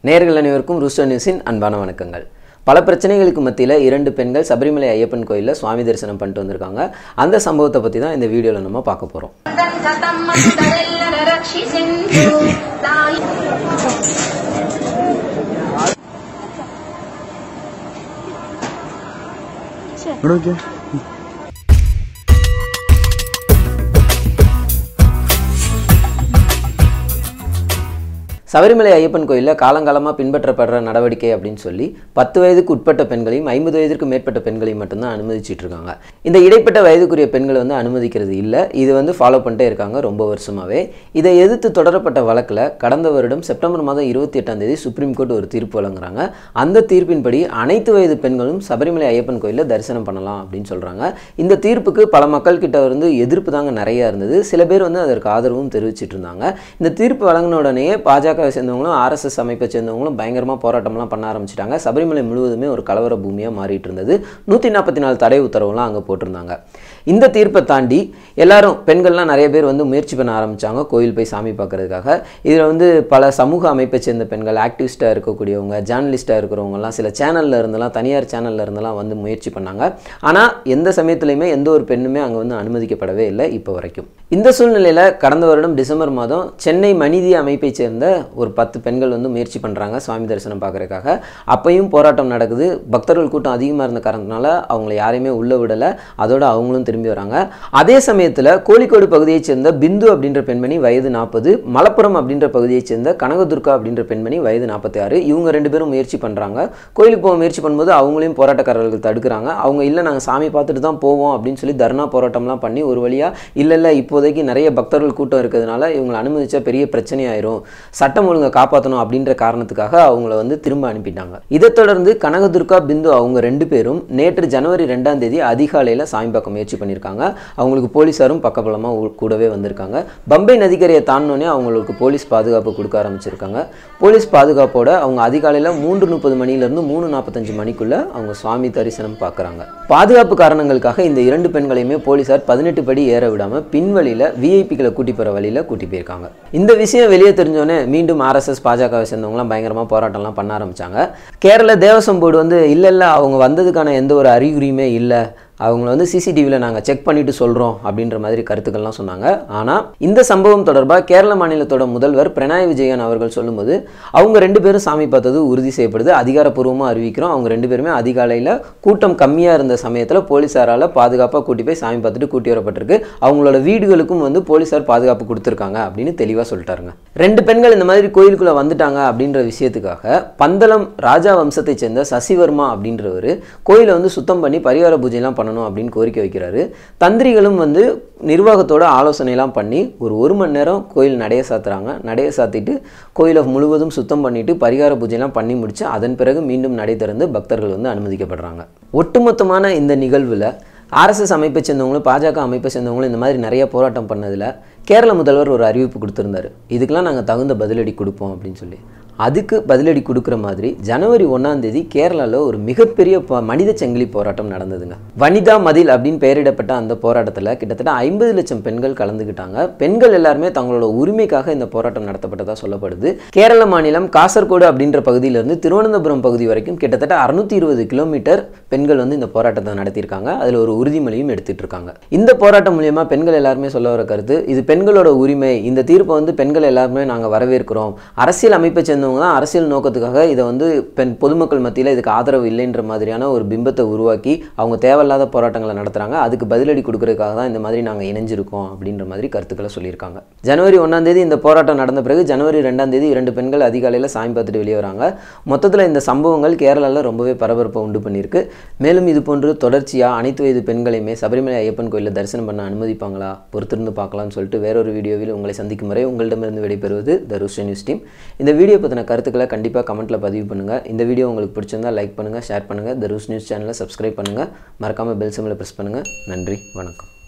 நேர்கள் அனைவருக்கும் ரூஸ்டோ நியூஸின் அன்பான வணக்கங்கள் பல பிரச்சனைகளுக்கு மத்தியில் இரண்டு பெண்கள் சபரிமலை ஐயப்பன் கோயிலில் சுவாமி தரிசனம் பண்ணிட்டு வந்திருக்காங்க அந்த சம்பவத்தை பற்றி தான் இந்த வீடியோவில் நம்ம பார்க்க போகிறோம் ತಮ್ಮರೆಲ್ಲರ ರಕ್ಷಿಸೆಂದು ತಾಯಿ ನೋಡೋಕೆ சபரிமலை ஐயப்பன் கோயிலில் காலங்காலமாக பின்பற்றப்படுற நடவடிக்கை அப்படின்னு சொல்லி பத்து வயதுக்கு உட்பட்ட பெண்களையும் ஐம்பது வயதிற்கு மேற்பட்ட பெண்களையும் மட்டும்தான் அனுமதிச்சிட்டு இருக்காங்க இந்த இடைப்பட்ட வயதுக்குரிய பெண்களை வந்து அனுமதிக்கிறது இல்லை இது வந்து ஃபாலோ பண்ணிட்டே இருக்காங்க ரொம்ப வருஷமாகவே இதை எதிர்த்து தொடரப்பட்ட வழக்கில் கடந்த வருடம் செப்டம்பர் மாதம் இருபத்தி எட்டாம் தேதி சுப்ரீம் கோர்ட் ஒரு தீர்ப்பு வழங்குறாங்க அந்த தீர்ப்பின்படி அனைத்து வயது பெண்களும் சபரிமலை ஐயப்பன் கோயிலில் தரிசனம் பண்ணலாம் அப்படின்னு சொல்கிறாங்க இந்த தீர்ப்புக்கு பல மக்கள் கிட்ட வந்து எதிர்ப்பு தாங்க நிறையா இருந்தது சில பேர் வந்து அதற்கு ஆதரவும் தெரிவிச்சிட்டு இருந்தாங்க இந்த தீர்ப்பு வழங்கின உடனே பாஜகவை சேர்ந்தவங்களும் ஆர்எஸ்எஸ் அமைப்பை சேர்ந்தவங்களும் பயங்கரமாக போராட்டம்லாம் பண்ண ஆரம்பிச்சிட்டாங்க சபரிமலை முழுவதுமே ஒரு கலவர பூமியாக மாறிட்டு இருந்தது நூற்றி நாற்பத்தி நாலு தடை உத்தரவுலாம் அங்கே போட்டிருந்தாங்க இந்த தீர்ப்பை தாண்டி எல்லாரும் பெண்கள்லாம் நிறைய பேர் வந்து முயற்சி பண்ண ஆரம்பிச்சாங்க கோயில் போய் சாமி பார்க்கறதுக்காக இதில் வந்து பல சமூக அமைப்பை சேர்ந்த பெண்கள் ஆக்டிவிஸ்ட்டாக இருக்கக்கூடியவங்க ஜேர்னலிஸ்ட்டாக இருக்கிறவங்கலாம் சில சேனலில் இருந்தெல்லாம் தனியார் சேனலில் இருந்தெல்லாம் வந்து முயற்சி பண்ணாங்க ஆனால் எந்த சமயத்துலையுமே எந்த ஒரு பெண்ணுமே அங்கே வந்து அனுமதிக்கப்படவே இல்லை இப்போ வரைக்கும் இந்த சூழ்நிலையில் கடந்த வருடம் டிசம்பர் மாதம் சென்னை மனிதி அமைப்பை சேர்ந்த ஒரு பத்து பெண்கள் வந்து முயற்சி பண்ணுறாங்க சுவாமி தரிசனம் பார்க்கறதுக்காக அப்பையும் போராட்டம் நடக்குது பக்தர்கள் கூட்டம் அதிகமாக இருந்த காரணத்தினால அவங்கள யாரையுமே உள்ள விடலை அதோட அவங்களும் திரும்பி வராங்க அதே சமயத்தில் கோழிக்கோடு பகுதியைச் சேர்ந்த பிந்து அப்படின்ற பெண்மணி வயது நாற்பது மலப்புரம் அப்படின்ற பகுதியைச் சேர்ந்த கனகதுர்கா அப்படின்ற பெண்மணி வயது நாற்பத்தி ஆறு இவங்க ரெண்டு பேரும் முயற்சி பண்ணுறாங்க கோயிலுக்கு போக முயற்சி பண்ணும்போது அவங்களையும் போராட்டக்காரர்கள் தடுக்கிறாங்க அவங்க இல்லை நாங்கள் சாமி பார்த்துட்டு தான் போவோம் அப்படின்னு சொல்லி தர்ணா போராட்டம்லாம் பண்ணி ஒரு வழியாக இல்லை இல்லை இப்போதைக்கு நிறைய பக்தர்கள் கூட்டம் இருக்கிறதுனால இவங்களை அனுமதிச்சா பெரிய பிரச்சனையாயிரும் சட்டம் ஒழுங்கை காப்பாற்றணும் அப்படின்ற காரணத்துக்காக அவங்கள வந்து திரும்ப அனுப்பிட்டாங்க இதைத் தொடர்ந்து கனகதுர்கா பிந்து அவங்க ரெண்டு பேரும் நேற்று ஜனவரி ரெண்டாம் தேதி அதிகாலையில் சாமி பார்க்க முயற்சி பண்ணியிருக்காங்க அவங்களுக்கு போலீஸாரும் பக்கபலமாக கூடவே வந்திருக்காங்க பம்பை நதிக்கரையை தாண்டினோடனே அவங்களுக்கு போலீஸ் பாதுகாப்பு கொடுக்க ஆரம்பிச்சிருக்காங்க போலீஸ் பாதுகாப்போட அவங்க அதிகாலையில் மூன்று முப்பது மணிலேருந்து மூணு நாற்பத்தஞ்சு மணிக்குள்ள அவங்க சுவாமி தரிசனம் பார்க்குறாங்க பாதுகாப்பு காரணங்களுக்காக இந்த இரண்டு பெண்களையுமே போலீஸார் பதினெட்டு படி ஏற விடாமல் பின்வழியில் விஐபிகளை கூட்டி போகிற வழியில் கூட்டி போயிருக்காங்க இந்த விஷயம் வெளியே தெரிஞ்சோடனே மீண்டும் ஆர்எஸ்எஸ் பாஜகவை சேர்ந்தவங்களாம் பயங்கரமாக போராட்டம்லாம் பண்ண ஆரம்பிச்சாங்க கேரள தேவசம் போர்டு வந்து இல்லை இல்லை அவங்க வந்ததுக்கான எந்த ஒரு அறிகுறியுமே இல்லை அவங்கள வந்து சிசிடிவியில் நாங்கள் செக் பண்ணிட்டு சொல்கிறோம் அப்படின்ற மாதிரி கருத்துக்கள்லாம் சொன்னாங்க ஆனால் இந்த சம்பவம் தொடர்பாக கேரள மாநிலத்தோட முதல்வர் பிரணாய் விஜயன் அவர்கள் சொல்லும்போது அவங்க ரெண்டு பேரும் சாமி பார்த்தது உறுதி செய்யப்படுது அதிகாரப்பூர்வமாக அறிவிக்கிறோம் அவங்க ரெண்டு பேருமே அதிகாலையில் கூட்டம் கம்மியாக இருந்த சமயத்தில் போலீஸாரால் பாதுகாப்பாக கூட்டி போய் சாமி பார்த்துட்டு கூட்டி வரப்பட்டிருக்கு அவங்களோட வீடுகளுக்கும் வந்து போலீஸார் பாதுகாப்பு கொடுத்துருக்காங்க அப்படின்னு தெளிவாக சொல்லிட்டாருங்க ரெண்டு பெண்கள் இந்த மாதிரி கோயிலுக்குள்ளே வந்துட்டாங்க அப்படின்ற விஷயத்துக்காக பந்தளம் ராஜா வம்சத்தை சேர்ந்த சசிவர்மா அப்படின்றவர் கோயிலை வந்து சுத்தம் பண்ணி பரிகார பூஜைலாம் பண்ணணும் அப்படின்னு கோரிக்கை வைக்கிறாரு தந்திரிகளும் வந்து நிர்வாகத்தோட ஆலோசனைலாம் பண்ணி ஒரு ஒரு மணி நேரம் கோயில் நடைய சாத்துறாங்க நடைய சாத்திட்டு கோயிலை முழுவதும் சுத்தம் பண்ணிட்டு பரிகார பூஜைலாம் பண்ணி முடிச்சு அதன் பிறகு மீண்டும் நடை திறந்து பக்தர்கள் வந்து அனுமதிக்கப்படுறாங்க ஒட்டுமொத்தமான இந்த நிகழ்வில் ஆர்எஸ்எஸ் அமைப்பை சேர்ந்தவங்களும் பாஜக அமைப்பை சேர்ந்தவங்களும் இந்த மாதிரி நிறைய போராட்டம் பண்ணதில் கேரள முதல்வர் ஒரு அறிவிப்பு கொடுத்துருந்தாரு இதுக்கெல்லாம் நாங்கள் தகுந்த பதிலடி கொடுப்போம் அப்படின்னு சொல்லி அதுக்கு பதிலடி கொடுக்குற மாதிரி ஜனவரி ஒன்றாம் தேதி கேரளாவில் ஒரு மிகப்பெரிய ப- மனித சங்கிலி போராட்டம் நடந்ததுங்க வனிதா மதில் அப்படின்னு பெயரிடப்பட்ட அந்த போராட்டத்தில் கிட்டத்தட்ட ஐம்பது லட்சம் பெண்கள் கலந்துக்கிட்டாங்க பெண்கள் எல்லாருமே தங்களோட உரிமைக்காக இந்த போராட்டம் நடத்தப்பட்டதாக சொல்லப்படுது கேரள மாநிலம் காசர்கோடு அப்படின்ற பகுதியிலிருந்து திருவனந்தபுரம் பகுதி வரைக்கும் கிட்டத்தட்ட அறுநூத்தி இருபது கிலோமீட்டர் பெண்கள் வந்து இந்த போராட்டத்தை நடத்தியிருக்காங்க அதில் ஒரு உறுதிமொழியும் எடுத்துட்டு இருக்காங்க இந்த போராட்டம் மூலியமா பெண்கள் எல்லாருமே சொல்ல வர கருத்து இது பெண்களோட உரிமை இந்த தீர்ப்பை வந்து பெண்கள் எல்லாருமே நாங்கள் வரவேற்கிறோம் அரசியல் அமைப்பை சேர்ந்தவங்க தான் அரசியல் நோக்கத்துக்காக இதை வந்து பெண் பொதுமக்கள் மத்தியில் இதுக்கு ஆதரவு இல்லைன்ற மாதிரியான ஒரு பிம்பத்தை உருவாக்கி அவங்க தேவையில்லாத போராட்டங்களை நடத்துகிறாங்க அதுக்கு பதிலடி கொடுக்கறதுக்காக தான் இந்த மாதிரி நாங்கள் இணைஞ்சிருக்கோம் அப்படின்ற மாதிரி கருத்துக்களை சொல்லியிருக்காங்க ஜனவரி ஒன்றாம் தேதி இந்த போராட்டம் நடந்த பிறகு ஜனவரி ரெண்டாம் தேதி இரண்டு பெண்கள் அதிகாலையில் சாமி பார்த்துட்டு வெளியே வராங்க மொத்தத்தில் இந்த சம்பவங்கள் கேரளாவில் ரொம்பவே பரபரப்பை உண்டு பண்ணியிருக்கு மேலும் இது போன்று தொடர்ச்சியாக அனைத்து வயது பெண்களையுமே சபரிமலை ஐயப்பன் கோயிலில் தரிசனம் பண்ண அனுமதிப்பாங்களா பொறுத்திருந்து பார்க்கலாம்னு சொல்லிட்டு வேறொரு வீடியோவில் உங்களை சந்திக்கும் வரை உங்களிடமிருந்து விடைபெறுவது த ருஷ்ய நியூஸ் டீம் இந்த வீடியோ பற்றின கருத்துக்களை கண்டிப்பாக கமெண்ட்டில் பதிவு பண்ணுங்கள் இந்த வீடியோ உங்களுக்கு பிடிச்சிருந்தா லைக் பண்ணுங்கள் ஷேர் பண்ணுங்கள் த ரூஸ் நியூஸ் சேனலை சப்ஸ்கிரைப் பண்ணுங்கள் மறக்காமல் பெல் சிம்மில் ப்ரெஸ் பண்ணுங்கள் நன்றி வணக்கம்